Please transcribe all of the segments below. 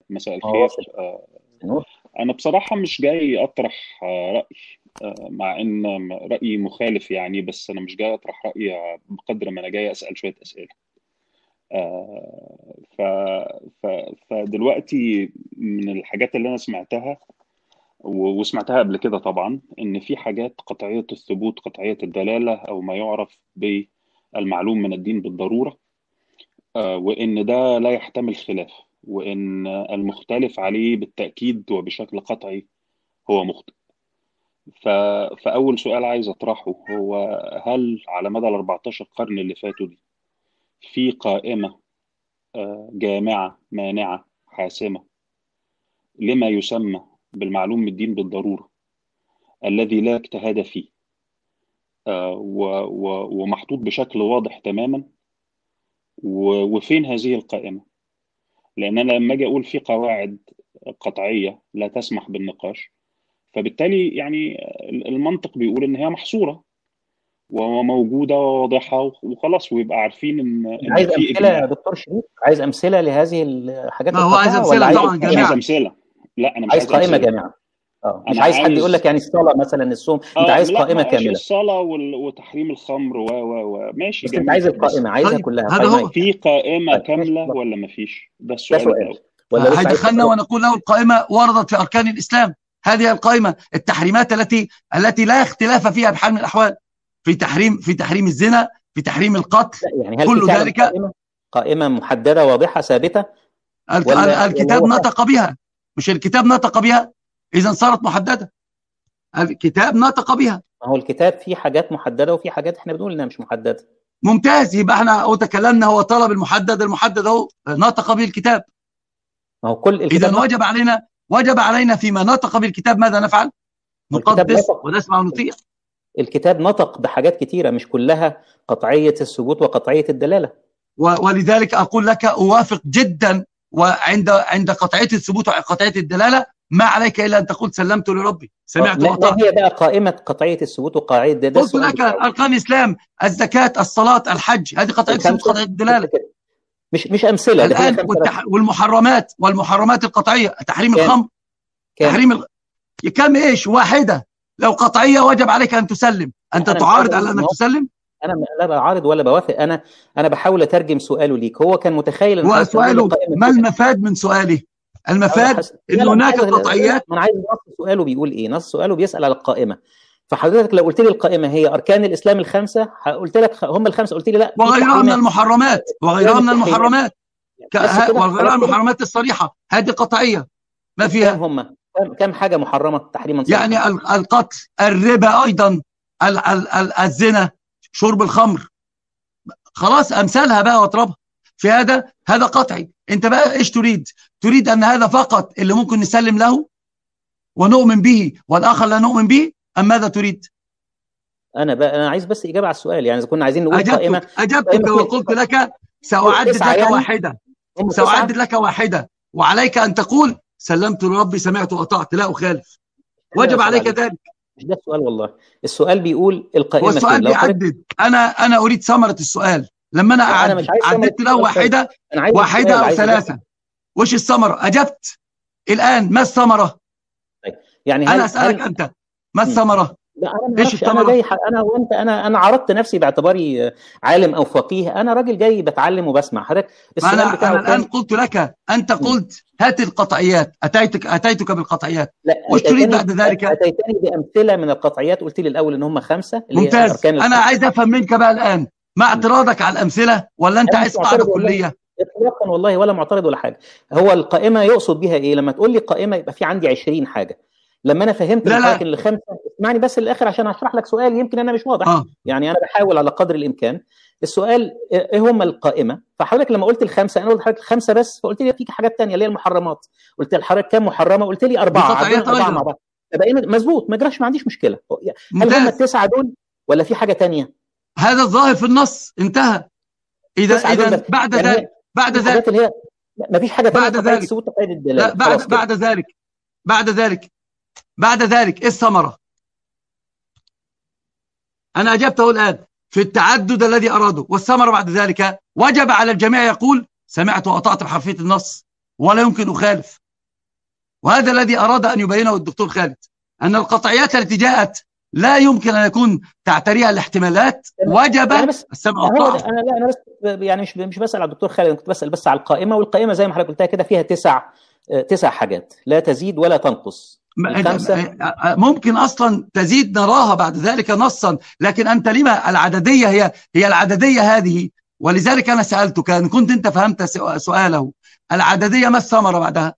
مساء اه الخير واصل آه، نور أنا بصراحة مش جاي أطرح آه، رأي آه، مع إن رأيي مخالف يعني بس أنا مش جاي أطرح رأيي بقدر ما أنا جاي أسأل شوية أسئلة آه، ف... ف... فدلوقتي من الحاجات اللي أنا سمعتها و- وسمعتها قبل كده طبعا إن في حاجات قطعية الثبوت قطعية الدلالة أو ما يعرف بالمعلوم من الدين بالضرورة آه، وإن ده لا يحتمل خلاف وإن المختلف عليه بالتأكيد وبشكل قطعي هو مخطئ ف... فأول سؤال عايز أطرحه هو هل على مدى ال 14 قرن اللي فاتوا دي في قائمة آه، جامعة مانعة حاسمة لما يسمى بالمعلوم من الدين بالضرورة الذي لا اجتهاد فيه آه، و... و... ومحطوط بشكل واضح تماما و... وفين هذه القائمة؟ لأن أنا لما أجي أقول في قواعد قطعية لا تسمح بالنقاش فبالتالي يعني المنطق بيقول إن هي محصورة وموجودة وواضحة وخلاص ويبقى عارفين إن إن عايز في امثله يا إجماع دكتور شريف عايز امثله لهذه الحاجات ما هو عايز القاطعه ولا امثله عايز طبعا أنا عايز جميعا أمثلة لا أنا مش عايز عايز قائمه أمثلة جامعه اه مش أنا عايز حد يقول عايز لك يعني الصلاه مثلا الصوم انت اه عايز لا قائمه ماشي كامله الصلاة وال- وتحريم الخمر و و و ماشي بس انت عايز جميل بس القائمه عايزها طيب كلها هذا قائمه هو ايه في قائمة طيب ماشي كاملة خلاص ولا مفيش ده ده السؤال سؤال الأول ولا لسه عايز هيدخلنا تفرق ونقول له القائمة وردت في أركان الإسلام هذه القائمة التحريمات التي التي لا اختلاف فيها بحال من الأحوال في تحريم في تحريم الزنا في تحريم القتل لا يعني هل في كل فعلا ذلك قائمه قائمه محدده واضحه ثابته ال- ال- ولا ولا الكتاب هو نطق بها مش الكتاب نطق بها إذا صارت محددة الكتاب نطق بها ما هو الكتاب فيه حاجات محدده وفي حاجات احنا بنقول انها مش محدده ممتاز يبقى احنا هو تكلمنا هو طلب المحدد المحدد اهو نطق به الكتاب ما هو كل الكتاب إذا نطق وجب علينا وجب علينا فيما نطق بالكتاب ماذا نفعل؟ والكتاب نقدس نطق ونسمع ونطيع الكتاب نطق بحاجات كتيره مش كلها قطعيه الثبوت وقطعيه الدلاله و- ولذلك اقول لك اوافق جدا وعند عند قطعيه الثبوت وقطعيه الدلاله ما عليك الا ان تقول سلمت لربي سمعت ما ما واطعت هي بقى قائمه قطعيه الثبوت وقطعيه ده, ده قلت السؤال لك بتاعي اركان الاسلام الزكاه الصلاه الحج هذه قطعيه الثبوت الخمسه قطعيه الدلاله كده. مش مش امثله ده هي الان خمسه بس والتح... والمحرمات والمحرمات القطعيه تحريم كام الخمر كام تحريم ال... كم ايش واحده لو قطعيه وجب عليك ان تسلم انت انا مش تعارض عايز على اقول ما انك هو تسلم انا لا بعارض ولا بوافق انا انا بحاول اترجم سؤاله ليك هو كان متخيل ان هو حضرتك تقول له سؤاله قائمه ما كده المفاد من سؤاله أو المفاد حس... ان لا لا مش هناك عايز لا لا قطعيات ما انا عايز نص سؤاله بيقول ايه نص سؤاله بيسال على القائمه فحضرتك لو قلت لي القائمه هي اركان الاسلام الخمسه قلت لك خ- هم الخمسه قلت لي لا في وغيرها من تحريمات المحرمات وغيرها يعني من التحريمات المحرمات ك- بس ه- كده وغيرها خلاص من كده المحرمات الصريحة هذه قطعية ما كام فيها هم كام كام حاجه محرمه تحريما صريحا يعني ال- القتل الربا أيضا ال- ال- ال- الزنا شرب الخمر خلاص أمثالها بقى واضربها في هذا هذا قطعي أنت بقى إيش تريد تريد أن هذا فقط اللي ممكن نسلم له ونؤمن به والآخر لا نؤمن به أم ماذا تريد انا بقى انا عايز بس اجابه على السؤال يعني اذا كنا عايزين نقول قائمه أجبتك أجبتك قائمه وقلت لك سأعدد تسعه لك يعني واحدة هم تسعه سأعدد لك واحدة وعليك أن تقول سلمت لربي سمعت وأطعت لا أخالف لا يا وجب استاذ عليك علي ذلك مش ده السؤال والله السؤال بيقول هو القائمه فين السؤال لو حضرتك بيعدد أنا أنا أريد ثمرة السؤال لما أنا لا انا مش أعدد عايز ثمره عددت له السؤال خالص واحدة انا عايز واحدة السؤال أو عايز اجابه ثلاثة وش الثمرة أجبت الآن ما الثمرة طيب. يعني أنا هل أسألك هل أنت ما مم. الثمرة لا انا ما إيش اعرفش انا الثمرة جاي ح- انا وانت انا انا عرضت نفسي باعتباري عالم او فقيه انا راجل جاي بتعلم وبسمع حضرتك ما السؤال أنا بتاعه أنا الآن كان قلت لك أنت مم. قلت هات القطعيات أتيتك أتيتك بالقطعيات لا وش تريد اتيتني بعد ذلك اتيتني بامثله من القطعيات قلت لي الاول ان هم خمسه اللي هي ممتاز الاركان أنا الخمسه عايز أفهم منك بقى الآن ما مم. اعتراضك على الأمثلة ولا أنت انا مش عايز قاعدة معترض والله كلية اطلاقا والله ولا معترض ولا حاجه هو القائمه يقصد بيها ايه لما تقول لي قائمه يبقى في عندي 20 حاجه لما انا فهمت لا من حضرتك لا ان الخمسه اسمعني بس للاخر عشان اشرح لك سؤال يمكن انا مش واضح آه يعني انا بحاول على قدر الامكان السؤال ايه هم القائمه فحضرتك لما قلت الخمسه انا قلت لحضرتك الخمسه بس فقلت لي في حاجات تانية اللي هي المحرمات قلت لحضرتك كام محرمه قلت لي دي اربعه عدينا قطعيات الاربعه مع أيضا بعض فبقينا مظبوط ما جراش ما عنديش مشكله هل هم ممتاز التسعه دول ولا في حاجه تانية هذا الظاهر في النص انتهى إذا التسعه دول إذا بس بعد يعني ذلك هي بعد في ذلك الحاجات اللي هي ما فيش حاجه تانية بعد قطعيه ذلك الثبوت قطعيه لا الدلاله بعد خلاص كده بعد ذلك بعد ذلك بعد ذلك ايه الثمرة انا اجبته الان في التعدد الذي اراده والثمرة بعد ذلك وجب على الجميع يقول سمعت واطعت بحرفية النص ولا يمكن اخالف وهذا الذي اراد ان يبينه الدكتور خالد ان القطعيات التي جاءت لا يمكن ان يكون تعتريها الاحتمالات وجب يعني بس السمع هو والطاعه ده انا لا انا بس يعني مش مش بسال على الدكتور خالد انا كنت بسال بس على القائمه والقائمه زي ما حضرتك قلتها كده فيها تسع آه، تسع حاجات لا تزيد ولا تنقص الخمسه ممكن اصلا تزيد نراها بعد ذلك نصا لكن انت لما العدديه هي هي العدديه هذه ولذلك انا سالتك ان كنت انت فهمت سؤ- سؤاله العدديه ما الثمره بعدها؟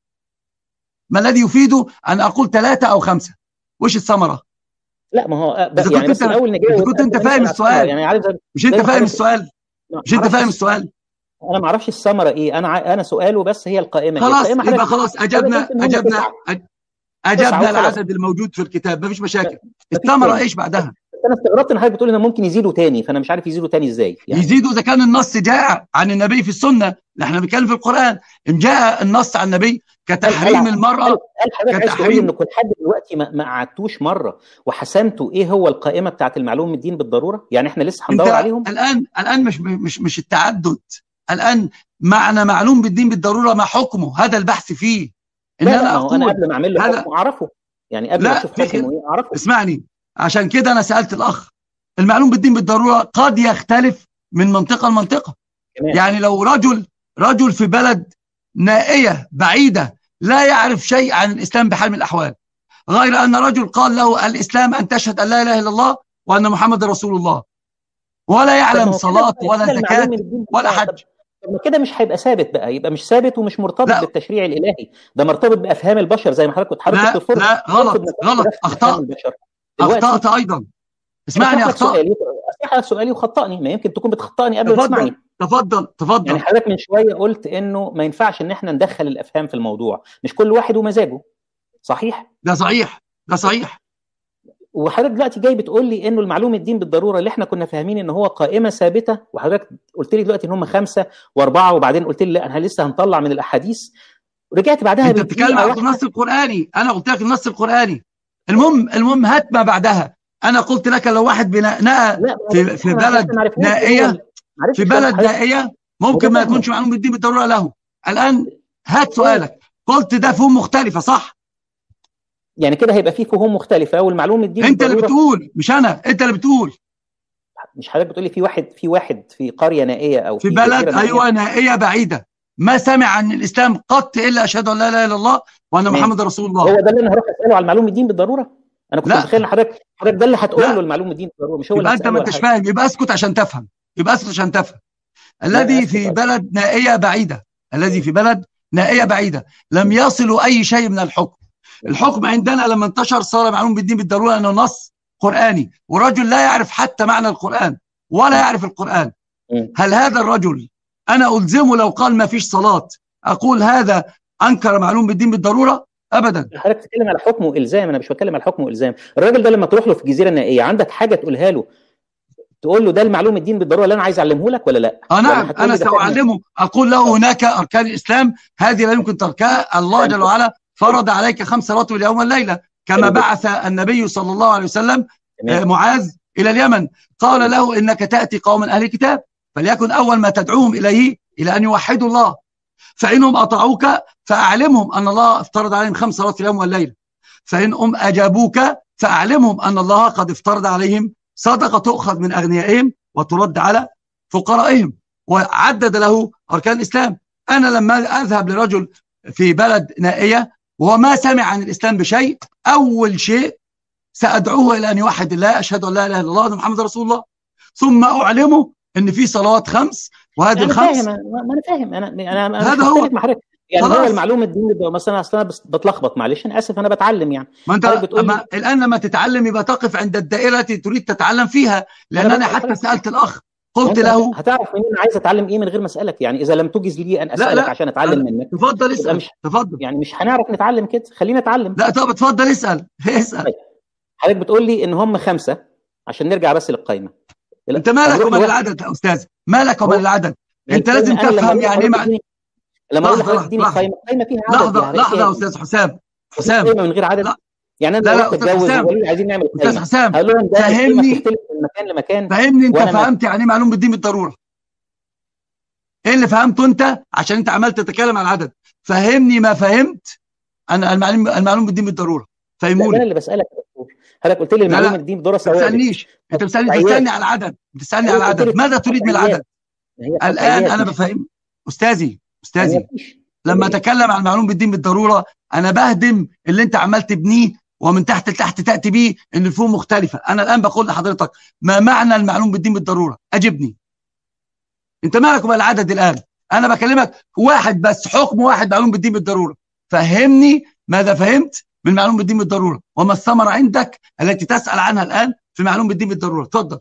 ما الذي يفيده ان اقول ثلاثه او خمسه؟ وش الثمره؟ لا ما هو آه، ب- إذا كنت يعني بس أنت- الاول نجاوب إذا كنت أنت قبل ما فاهم نسأل على السؤال. يعني عارف زي- مش انت زي ما فاهم حضرتك- السؤال؟ ما مش انت أعرفش فاهم الس- السؤال؟ انا ما اعرفش الثمره ايه انا ع- انا سؤاله بس هي القائمه خلاص القائمه يبقى حضرتك- خلاص حضرتك اجبنا قلت إن هم اجبنا تسعة. أج- تسعة اجبنا وخلاص. العدد الموجود في الكتاب مفيش مشاكل مفيش الثمره تاني. ايش بعدها؟ بس انا استغربت ان حضرتك بتقول ان ممكن يزيدوا تاني فانا مش عارف يزيدوا تاني ازاي يعني يزيدوا اذا كان النص جاء عن النبي في السنه احنا بنتكلم في القران ان جاء النص عن النبي كتحريم هل- المراه هل هل حضرتك عايز تقول كتحريم. انكم لحد دلوقتي ما, ما قعدتوش مره وحسمتوا ايه هو القائمه بتاعت المعلوم من الدين بالضروره؟ يعني احنا لسه انت هندور عليهم؟ الان الان مش مش مش التعدد الان معنى معلوم بالدين بالضروره ما حكمه هذا البحث فيه ان لا لا انا ما هو انا اقول قبل ما اعمل له هذا- حكم اعرفه يعني قبل ما لا، اشوف في حكمه خل- ايه اعرفه اسمعني عشان كده انا سالت الاخ المعلوم بالدين بالضروره قد يختلف من منطقه لمنطقه كمان يعني لو رجل رجل في بلد نائيه بعيده لا يعرف شيء عن الاسلام بحال من الاحوال غير ان رجل قال له الاسلام ان تشهد ان لا اله الا الله وان محمد رسول الله ولا طب ما يعلم هو صلاه كده- ولا كده المعلوم زكاه من الدين ولا بتاعه. حج طب طب ما كده مش هيبقى ثابت بقى يبقى مش ثابت ومش مرتبط لا. بالتشريع الالهي ده مرتبط بافهام البشر زي ما حضرتك كنت لا حضرتك بتفرض لا غلط تفرض نفسك غلط بنفس أفهام اخطات البشر دلوقتي اخطات ايضا اسمعني أشرح لك اخطات سؤالي اشرح لك سؤالي وخطأني ما يمكن تكون بتخطئني قبل ما تفضل تسمعني تفضل تفضل يعني حضرتك من شويه قلت انه ما ينفعش ان احنا ندخل الافهام في الموضوع مش كل واحد ومزاجه صحيح ده صحيح ده صحيح وحضرتك دلوقتي جاي بتقول لي انه المعلوم الدين بالضروره اللي احنا كنا فاهمين ان هو قائمه ثابته وحضرتك قلت لي دلوقتي ان هم خمسه واربعه وبعدين قلت لي لا انا لسه هنطلع من الاحاديث رجعت بعدها انت بتتكلم بدقيقه عن واحده النص القراني انا قلت لك النص القراني المهم المهم هات ما بعدها انا قلت لك لو واحد بناء نقى لا في في إحنا- بلد إحنا ما عرفناش إيه نائية، هو ال- ما عرفتش في بلد حضرتك- نائيه ممكن ما وده يكونش معلوم بالدين بالضروره له الان هات سؤالك قلت ده فهم مختلفه صح يعني كده هيبقى فيه فهوم مختلفه والمعلوم الدين انت اللي بالضرورة- بتقول مش انا انت اللي بتقول مش حضرتك بتقول لي في واحد في واحد في قريه نائيه او في في بلد جزيرة نائية ايوه نائيه بعيده ما سمع عن الاسلام قط الا اشهد ان لا اله الا الله وان تمام. محمد رسول الله هو ده اللي انا هروح اساله على المعلوم الدين بالضروره انا كنت لا. متخيل ان حضرتك حضرتك ده اللي هتقول لا. له المعلوم الدين بالضروره مش هو اللي يبقى انت هتسأله ما ولا انتش حاجة. فاهم يبقى اسكت عشان تفهم يبقى اسكت عشان تفهم الذي أسكت في عشان- بلد نائيه بعيده الذي في بلد نائيه بعيده لم يصلوا اي شيء من الحكم الحكم عندنا لما انتشر صار معلوم بالدين بالضروره انه نص قراني ورجل لا يعرف حتى معنى القران ولا يعرف القران مم. هل هذا الرجل انا الزمه لو قال ما فيش صلاه اقول هذا انكر معلوم بالدين بالضروره ابدا حضرتك بتتكلم على حكم والزام انا مش بتكلم على حكم والزام الراجل ده لما تروح له في جزيره نائيه عندك حاجه تقولها له تقول له ده المعلوم الدين بالضروره اللي انا عايز اعلمه لك ولا لا اه ولا نعم هتقول انا لي ده فهم؟ ساعلمه اقول له هناك اركان الاسلام هذه لا يمكن تركها الله جل وعلا فرض عليك خمس رواتب اليوم والليله كما حلو. بعث النبي صلى الله عليه وسلم تمام. آه، معاذ الى اليمن قال له انك تاتي قوما اهل الكتاب فليكن اول ما تدعوهم اليه الى ان يوحدوا الله فانهم اطاعوك فاعلمهم ان الله افترض عليهم خمس رواتب اليوم والليله فانهم اجابوك فاعلمهم ان الله قد افترض عليهم صدقه تؤخذ من اغنيائهم وترد على فقرائهم وعدد له اركان الاسلام انا لما اذهب لرجل في بلد نائيه وهو ما سمع عن الاسلام بشيء اول شيء سادعوه الى ان يوحد الله اشهد ان لا اله الا الله وان محمد رسول الله ثم اعلمه ان في صلوات خمس وهذه انا الخمس فاهم انا ما انا فاهم انا انا انا هذا مش هو. مختلف مع حضرتك يعني خلاص. هو المعلومه الدين ده مثلا اصل انا بس- بتلخبط معلش انا اسف انا بتعلم يعني ما انت حضرتك بتقول لي- أما الان لما تتعلم يبقى تقف عند الدائره التي تريد تتعلم فيها لان أنا انا بس- حتى سالت الاخ قلت وأنت له هتعرف منين انا عايز اتعلم ايه من غير ما اسالك يعني اذا لم تجز لي ان اسالك لا. عشان اتعلم منك تفضل يبقى اسال مش تفضل يعني مش هنعرف نتعلم كده خلينا اتعلم لا طب اتفضل اسال اسال حضرتك بتقول لي ان هم خمسه عشان نرجع بس للقائمه انت مالك هنروح ومال لواحد- العدد يا استاذ مالك ومال هو- العدد يعني انت لازم أنا لما تفهم أقول يعني ايه لحضرتك معنى اديني- لما اقول لحظة، لحضرتك اديني لحظة. قائمه قائمه فيها عدد لحظه يعني لحظه فيها- يا استاذ حسام حسام قائمه من غير عدد لا. يعني انا لا، لو لا، رحت أستاذ اتجوز حسام. وقالوا لي عايزين نعمل استاذ قائمه حسام هقول لهم ده القيمة فهمني. بتختلف من مكان لمكان فهمني انت وأنا ما- فهمت يعني ايه معلوم بالدين بالضروره ايه اللي فهمته انت عشان انت عمال تتكلم عن العدد فهمني ما فهمت انا المعلوم المعلوم بالدين بالضروره لا ده انا فهموني اللي بسالك يا دكتور حضرتك قلت لي لا المعلومه لا الدين بدورة ما ثوابت تسالنيش انت بتسالني قطعيات بتسالني على العدد بتسالني على حضرتك قلت لي العدد ماذا تريد من قطعيات العدد ما هي الان قطعيات انا مش بفهم استاذي ما هي استاذي مفيش لما ايه اتكلم عن المعلوم بالدين بالضروره انا بهدم اللي انت عمال تبنيه ومن تحت لتحت تاتي بيه ان الفهم مختلفه انا الان بقول لحضرتك ما معنى المعلوم بالدين بالضروره اجبني انت مالك ومال العدد الان انا بكلمك واحد بس حكم واحد معلوم بالدين بالضروره فهمني ماذا فهمت من معلوم بالدين بالضروره وما الثمره عندك التي تسال عنها الان في معلوم بالدين بالضروره اتفضل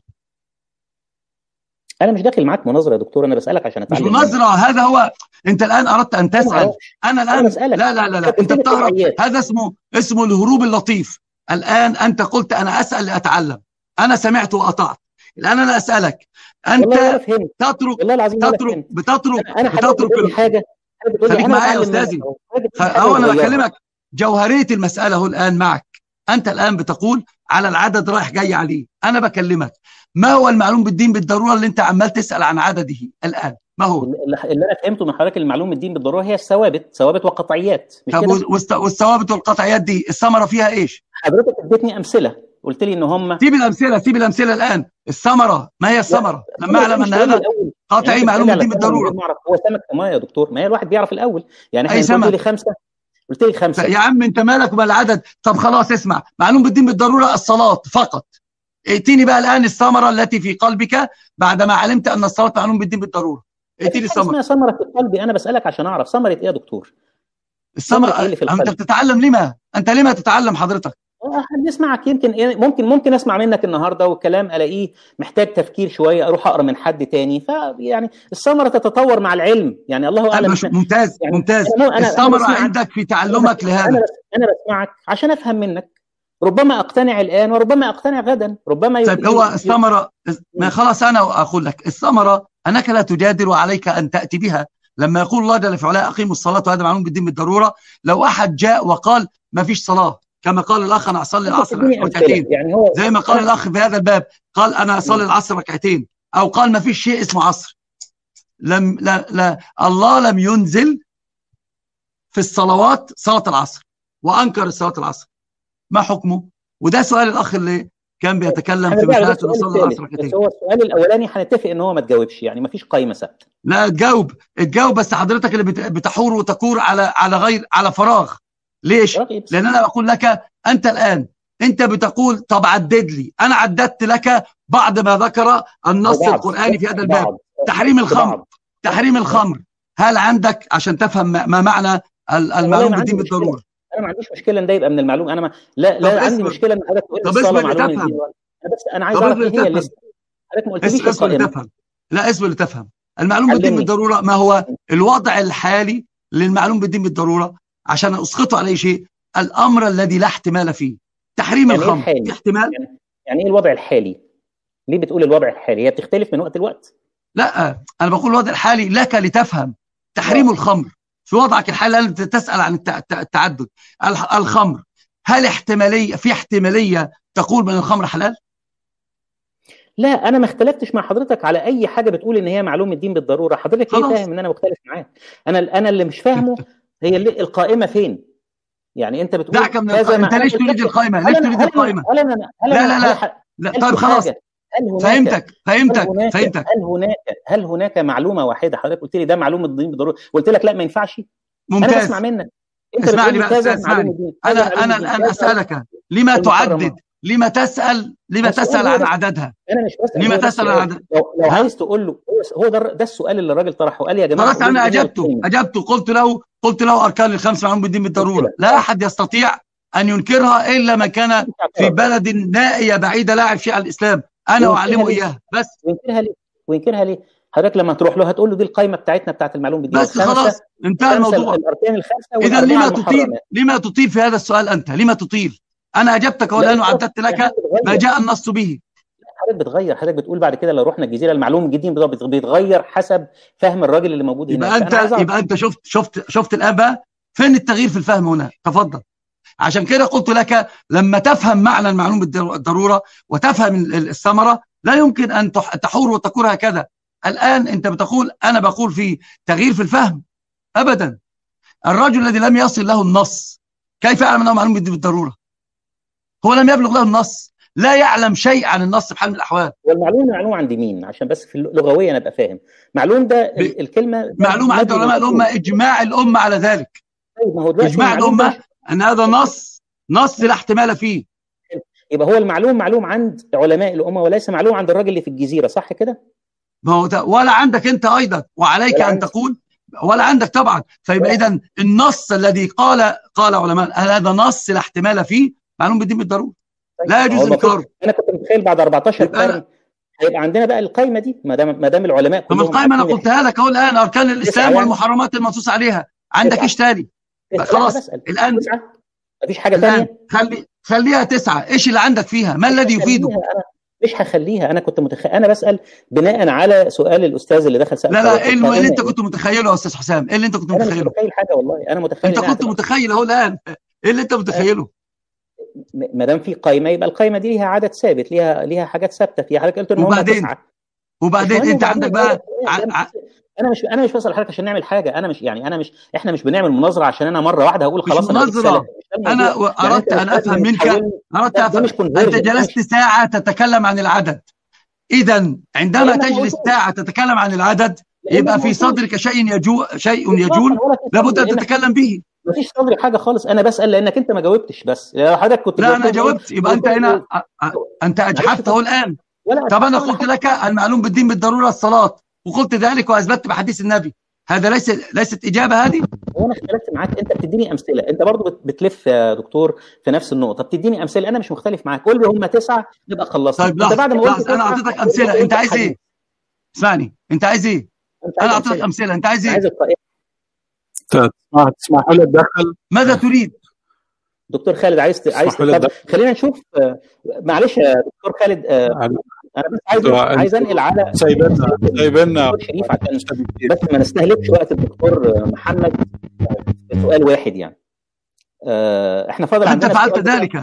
انا مش داخل معاك مناظره يا دكتور انا بسالك عشان مش اتعلم منك مناظره هذا هو انت الان اردت ان انا ما تسال اعرفش انا انا الان بسالك لا لا لا لا حضرتك انت قلت لي بتهرب قطعيات هذا اسمه اسمه الهروب اللطيف الان انت قلت انا اسال لاتعلم انا سمعت واطعت الان انا اسالك والله ولا انت فهمت تترك والله العظيم ولا تترك فهمت بتترك انا انا حضرتك بتترك بتقول لي ال- حاجه حضرتك بتقول لي خليك انا معايا يا بتعلم منك استاذي اهو حضرتك بتقول لي حاجه هو انا وبغيرها بكلمك جوهريه المساله هو الان معك انت الان بتقول على العدد رايح جاي عليه انا بكلمك ما هو المعلوم بالدين بالضروره اللي انت عمال تسال عن عدده الان ما هو اللي اللي انا فهمته من حضرتك المعلوم الدين بالضروره هي الثوابت ثوابت وقطعيات مش طب كده والست- والثوابت والقطعيات دي الثمره فيها ايش حضرتك اديتني امثله قلت لي ان هم سيب الامثله سيب الامثله الان الثمره ما هي لا الثمره لما الثمره اعلم مش ان تقول لي هذا الاول يعني قطعي انت معلوم بتقول على بالدين سمك من غير بالضروره ما اعرف هو سمك كمان يا دكتور ما هي الواحد بيعرف الاول يعني اي احنا انت قلت لي سمك خمسه قلت لي خمسه يا عم انت مالك ومال العدد طب خلاص اسمع معلوم بالدين بالضروره الصلاه فقط ائتيني بقى الان الثمره التي في قلبك بعدما علمت ان الصلاه معلوم بالدين بالضروره ائتيني مفيش حاجه الثمره اسمها ثمره في قلبي انا بسالك عشان اعرف ثمره ايه يا دكتور ثمره ايه الثمره اللي في انت القلب بتتعلم لما انت لما تتعلم حضرتك آه، هنسمعك يمكن إيه- ممكن ممكن اسمع منك النهارده والكلام الاقيه محتاج تفكير شويه اروح اقرا من حد تاني فيعني الثمره تتطور مع العلم يعني الله اعلم مش- احنا ممتاز يعني ممتاز انا انا انا الثمره بسمعك عندك في انا تعلمك بس انا لهذا بس انا بسمعك عشان افهم منك ربما اقتنع الان وربما اقتنع غدا ربما طيب ي... هو ي... ي... الثمره ما خلاص انا اقول لك الثمره انك لا تجادل وعليك ان تاتي بها لما يقول الله جل في علاه اقيموا الصلاه وهذا معلوم بالدين بالضروره لو احد جاء وقال ما فيش صلاه كما قال الاخ انا اصلي انت العصر بتديني امثله ركعتين يعني هو زي ما قال انا الاخ في هذا الباب قال انا اصلي العصر ركعتين او قال ما فيش شيء اسمه عصر لم لا لا الله لم ينزل في الصلوات صلاه العصر وانكر صلاه العصر ما حكمه وده سؤال الاخ اللي كان بيتكلم في هنرجع له ده مساله انه السؤال صلى الثالث العصر بس ركعتين هو السؤال الاولاني هنتفق ان هو ما تجاوبش يعني ما فيش قايمه ثابته لا تجاوب تجاوب بس حضرتك اللي بت- بتحور وتكور على على غير على فراغ ليش راجل بس لان انا بقول لك انت الان انت بتقول طب عدد لي انا عددت لك بعض ما ذكر النص بعض القراني في هذا الباب بعض تحريم الخمر بعض تحريم الخمر هل عندك عشان تفهم ما ما معنى ال- والله المعلوم ما عندي بالدين مشكله بالضروره انا ما عنديش مشكله ان ده يبقى من المعلوم انا ما لا طب لا عندي اصبر مشكله ان حضرتك تقول لي طب الصلاه اصبر معلومه لتفهم الدين انا بس انا عايز طب اعرف اصبر ايه هي لتفهم الليسته حضرتك ما اس- قلتليش اصبر القائمه لتفهم لا اصبر لتفهم المعلوم بالدين علمني بالضروره ما هو الوضع الحالي للمعلوم بالدين بالضروره عشان اسقطه على اي شيء الامر الذي لا احتمال فيه تحريم يعني ايه الخمر في الحالي احتمال يعني يعني ايه الوضع الحالي ليه بتقول الوضع الحالي هي بتختلف من وقت لوقت لا انا بقول الوضع الحالي لك لتفهم تحريم اه الخمر في وضعك الحالي انت تسال عن الت- الت- التعدد الح- الخمر هل احتماليه في احتماليه تقول من الخمر حلال لا انا ما اختلفتش مع حضرتك على اي حاجه بتقول ان هي معلوم الدين بالضروره حضرتك ليه خلاص فاهم ان انا مختلف معاك انا انا اللي مش فاهمه هي اللي القائمه فين يعني انت بتقول دعك من كذا القائمه ما انت انا ليش قلت تريد لك القائمه هل ليش انا تريد هل انا القائمه هل انا هل لا انا لا هل لا ح- لا هل طيب في خلاص حاجه هل هناك فهمتك هل فهمتك هناك فهمتك هل هناك هل هناك معلومه واحده حضرتك قلت لي ده معلوم الدين بالضروره قلت لك لا ما ينفعش انا بسمع ممتاز منك انت بتقول اسمعني لي بقى كذا اسمعني معلوم الدين كذا انا معلوم انا الدين الان كذا اسالك لما المحرمات تعدد لما تسال لما السؤال تسال هو عن ده عددها انا مش بسال لما هو ده تسال عن السؤال عدد لو لو ها عايز تقول له هو هو ده ده السؤال اللي الراجل طرحه قال يا جماعه خلاص قولوا انا لي ايه هي اجبته القيمه اجبته قلت له قلت له اركان الخمس معلوم بالدين قلت بالضروره لك لا احد يستطيع ان ينكرها الا من كان مفيش في اعتراض بلد نائيه بعيده لا يعرف فيها الاسلام انا وينكرها اعلمه ليه؟ اياها بس وينكرها ليه؟ وينكرها ليه؟ حضرتك لما تروح له هتقول له دي القائمه بتاعتنا بتاعت المعلوم بالدين بس الخمسه خلاص انتهى الخمسه الموضوع الاركان الخمسه اذا والاربعه لما تطيل المحرمات لما تطيل في هذا السؤال انت لما تطيل انا اجبتك لا والان انت وعددت حضرتك لك ما بتغير جاء النص به حضرتك بتغير حضرتك بتقول بعد كده لو رحنا الجزيره المعلوم الجديد بت- بيتغير حسب فهم الراجل اللي موجود يبقى هناك انت فانا عايز اعرف يبقى انت شفت شفت شفت الان بقى فين التغيير في الفهم هنا تفضل عشان كده قلت لك لما تفهم معنى المعلوم بالضروره وتفهم ال- ال- الثمره لا يمكن ان تح- تحور وتكون هكذا الان انت بتقول انا بقول في تغيير في الفهم ابدا الرجل الذي لم يصل له النص كيف يعلم انه معلوم بالدين بالضروره هو لم يبلغ له النص لا يعلم شيء عن النص بحال من الاحوال والمعلوم معلوم عند مين عشان بس في لغويا ابقى فاهم معلوم ده ب... الكلمه معلوم عند علماء الامه اجماع الامه على ذلك طيب ما هو دلوقتي اجماع المعلوم الامه ده ان هذا نص نص لا احتمال فيه يبقى هو المعلوم معلوم عند علماء الامه وليس معلوم عند الراجل اللي في الجزيره صح كده؟ ما هو ده ولا عندك انت ايضا وعليك ولا ان عندي. تقول ولا عندك طبعا فيبقى ولا اذا النص الذي قال قال علماء هل هذا نص لا احتمال فيه معلوم بالدين بالضروره طيب، لا ما هو يجوز المفروض- انكاره انا كنت متخيل بعد 14 يبقى أنا- قرن هيبقى عندنا بقى القايمه دي ما دام ما دام العلماء طب كلهم القائمه انا عارفين قلتها لك اهو الان اركان الاسلام يعني. والمحرمات المنصوص عليها عندك تسعة. ايش تاني لا، خلاص بسأل. الان تسعة مفيش حاجه الان ثانيه خلي خليها تسعه ايش اللي عندك فيها ما الذي يفيده انا مش هخليها انا كنت متخيل انا بسال بناء على سؤال الاستاذ اللي دخل سال لا لا ايه اللي القائمة اللي انت إيه؟ كنت متخيله يا استاذ حسام ايه اللي انت كنت انا مش متخيله متخيل حاجه والله انا متخيل انت إنها كنت هتبقى- متخيل اهو الان ايه اللي انت متخيله ما دام في قايمه يبقى القايمه دي ليها عدد ثابت ليها ليها حاجات ثابته فيها حضرتك قلت ان هم وبعدين؟ تسعه وبعدين مش انت مهم عندك وبعدين بقى أنا- ع- ع- انا مش انا مش بسال حضرتك عشان نعمل حاجه انا مش يعني انا مش احنا مش بنعمل مناظره عشان انا مره واحده هقول مش خلاص انا بقيت مناظرة. سلفي. مش ده انا الموضوع. يعني اردت أنت ان مش افهم لازم منك تحاول- اردت ده- ده مش افهم conversion. انت جلست ساعه تتكلم عن العدد اذا عندما أيوة، ما تجلس هو- ساعه تتكلم عن العدد لأن يبقى في الموضوع- صدرك شيء يجول شيء إطلاقاً يجول ولا في لابد صدري، ان لأن تتكلم به مفيش صدري حاجه خالص انا بسال لانك انت ما جاوبتش بس لو حضرتك كنت لا انا قلت لي- جاوبت يبقى انت قلت لي- هنا أ- أ- انت اجحفت اهو الان ولا طب انا ولا قلت لك المعلوم بالدين بالضروره الصلاه وقلت ذلك واثبتت بحديث النبي هذا ليس ليست اجابه هذه هو انا اختلفت معاك انت بتديني امثله انت برضو بت- بتلف يا دكتور في نفس النقطه بتديني امثله انا مش مختلف معاك قول لي هم تسعه نبقى خلصنا طيب انت لحظه بعد ما قلت لحظه انا تسعة، اعطيتك امثله انت عايز حديث. ايه اسمعني انت عايز ايه انت انا عايز اعطيتك امثله امثله انت عايز أنا ايه عايز القائمه تسمح تسمحوا لي اتدخل ماذا تريد دكتور خالد عايز ت- عايز اسمحوا لي طب خلينا نشوف آه، معلش يا دكتور خالد آه، انا بس عايز انتوا- عايز انتوا انقل على سايبنا سايبنا دكتور شريف عشان بس ما نستهلكش وقت الدكتور محمد في سؤال واحد يعني آه، احنا فاضل انت عندنا فعلت سؤال ذلك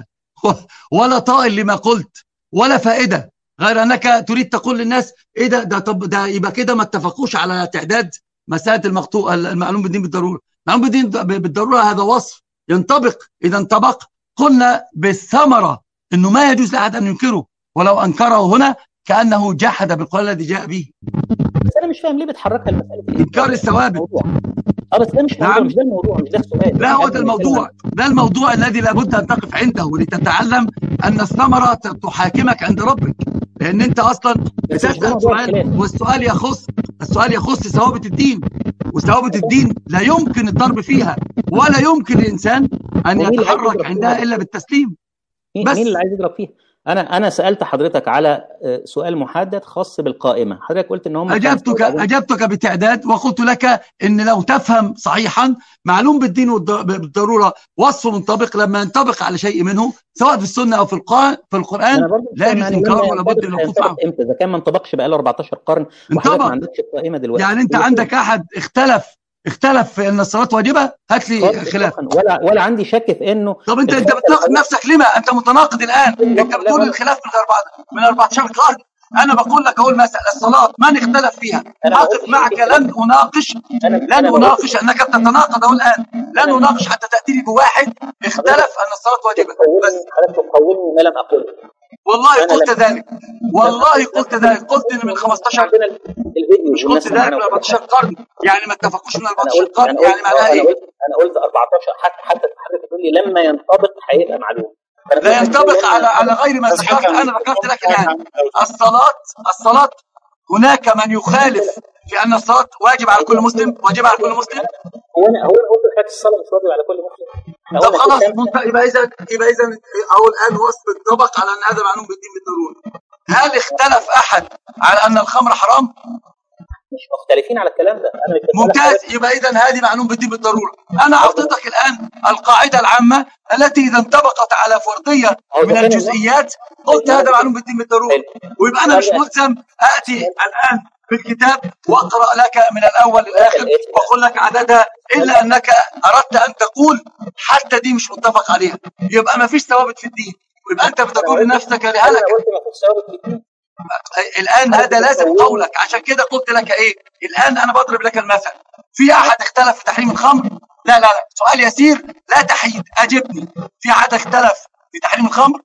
ولا طائل لما قلت ولا فائده غير انك تريد تقول للناس ايه ده ده طب ده يبقى كده ما اتفقوش على تعداد مساله المقطوع المعلوم بالدين بالضروره المعلوم بالدين بالضروره هذا وصف ينطبق اذا انطبق قلنا بالثمره انه ما يجوز لاحد ان ينكره ولو انكره هنا كانه جحد بالقران الذي جاء به بس انا مش فاهم ليه بتحركها المساله دي انكار الثوابت الموضوع. اه بس ده مش موضوع نعم. مش ده الموضوع مش ده السؤال لا هو إحنا ده بنتكلم الموضوع ده الموضوع الذي لابد ان تقف عنده لتتعلم ان الثمره تحاكمك عند ربك لان انت اصلا بس مش ده بتسال موضوع سؤال الخلاف. والسؤال يخص السؤال يخص ثوابت الدين وثوابت الدين لا يمكن الضرب فيها ولا يمكن الانسان ان ومين اللي عايز يتحرك يضرب عندها فيها؟ الا بالتسليم مين بس. مين اللي عايز يضرب فيها؟ انا انا سالت حضرتك على آه، سؤال محدد خاص بالقائمه حضرتك قلت ان هم اجبتك خمسة وبعدين- اجبتك بتعداد وقلت لك ان لو تفهم صحيحا معلوم بالدين والض- بالضروره وصف منطبق لما ينطبق على شيء منه سواء في السنه او في القران في القران أنا برضه مش لا فاهم يجوز يعني انكاره لما ولا بد ينطبق من الوقوف هينطبق معه امتى اذا كان ما انطبقش بقاله 14 قرن وحضرتك انطبق. ما عندكش القائمه دلوقتي يعني انت هو عندك احد اختلف اختلف في ان الصلاه واجبه هات لي خالص خلاف إطلاقاً. ولا ولا عندي شك في انه طب انت انت الخلاف بتناقض الأول- نفسك لما انت متناقض الان انت لا، بتقول ولا- الخلاف من أربعة من 14 قرن انا بقول لك اقول مثلا الصلاه من اختلف فيها أنا ما اقف قلتش معك كده. لن اناقش أنا- أنا لن ما اناقش انك تتناقض اهو الان لن اناقش حتى تاتي لي بواحد اختلف ان الصلاه واجبه بس حضرتك تقولني ما لم اقله والله أنا قلت لم- ذلك والله قلت ذلك قلت ان من 15 عندنا الفيديو مش والناس قلت ذلك معانا من 14 قرن يعني ما اتفقوش من انا 14 قلت قرن انا يعني قلت معناها انا ايه؟ قلت انا قلت 14 حتى حتى حضرتك بتقول لي لما ينطبق هيبقى معلوم فأنا لا بقول لك ينطبق لما على على غير ما ذكرت انا ذكرت لك الان الصلاه الصلاه هناك من يخالف في ان الصلاه واجب على كل مسلم واجب على كل مسلم هو انا هو انا قلت لحضرتك الصلاه مش واجب على كل مسلم إحنا طب قلنا خلاص كده. منت- يبقى اذا يبقى اذا اهو الان وصف انطبق على ان هذا معلوم بالدين بالضروره هل اختلف احد على ان الخمر حرام؟ مش مختلفين على الكلام ده انا مش بسألك ممتاز يبقى اذا هذه معلوم بالدين بالضروره انا اعطيتك الان القاعده العامه التي اذا انطبقت على فرضيه من الجزئيات قلت هذا معلوم بالدين بالضروره ويبقى انا مش ملزم اتي الان بالكتاب واقرا لك من الاول للاخر واقول لك عددها الا انك اردت ان تقول حتى دي مش متفق عليها يبقى ما فيش ثوابت في الدين ويبقى انت بتقول لنفسك انا لهلك قلت ما فيش ثوابت في الدين الان هذا لازم قولك عشان كده قلت لك ايه الان انا بضرب لك المثل في احد اختلف في تحريم الخمر لا لا لا سؤال يسير لا تحيد اجبني في احد اختلف في تحريم الخمر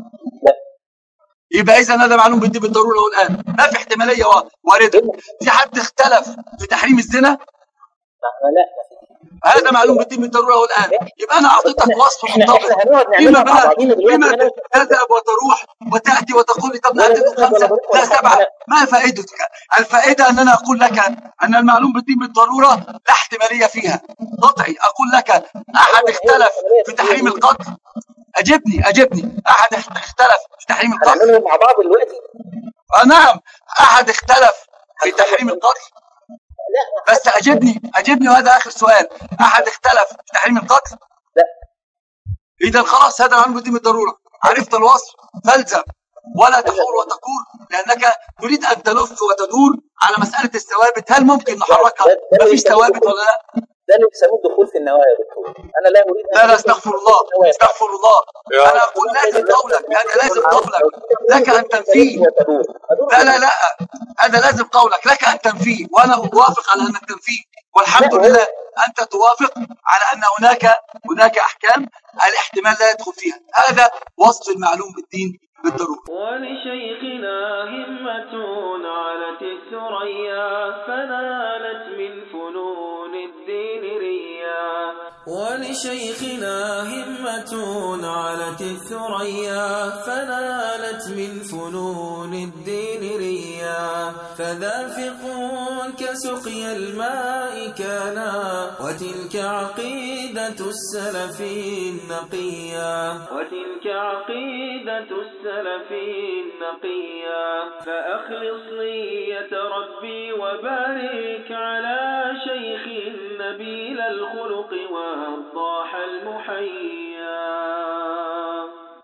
يبقى اذا هذا معلوم بالدين بالضروره والان ما في احتماليه وارده في حد اختلف في تحريم الزنا لا هذا معلوم بالدين بالضروره والان يبقى انا اعطيتك وصف احنا منضبط احنا هنقعد فيما نعملها مع بقى بعضينا دلوقتي فيما أنا- تذهب وتروح وتاتي وتقول لي طب ولا نعتبر تذهب ولا خمسه تروح لا ولا سبعه لا. ما فائدتك؟ الفائده ان انا اقول لك ان المعلوم بالدين بالضروره لا احتماليه فيها قطعي اقول لك احد اختلف في تحريم القتل اجبني اجبني احد اخت- اختلف في تحريم القتل هنعملهم مع بعض دلوقتي آه نعم احد اختلف في تحريم القتل بس اجبني اجبني وهذا اخر سؤال احد اختلف في تحريم القتل لا. اذا خلاص هذا معلوم بالدين بالضروره عرفت الوصف فالزم ولا تحور وتكور لانك تريد ان تلف وتدور على مساله الثوابت هل ممكن نحركها ما فيش ثوابت ولا لا ده اللي بيسموه الدخول في النوايا يا دكتور انا لا اريد أن لا لا أدخل استغفر في الله النوايا. استغفر الله انا اقول لازم قولك هذا لازم قولك لك ان تنفيه لا لا لا هذا لازم قولك لك ان تنفيه وانا اوافق على انك تنفيه والحمد لا، لله انت توافق على ان هناك هناك احكام الاحتمال لا يدخل فيها هذا وصف المعلوم بالدين بالضروره ولشيخنا همة علت الثريا فنالت من فنون الدين ريا ولشيخنا همة علت الثريا فنالت من فنون الدين ريا فذا فقه كسقي الماء كانا وتلك عقيدة السلف النقيا وتلك عقيدة السلف النقيا فأخلص نية ربي وبارك على شيخ نبيل الخلق والضاحك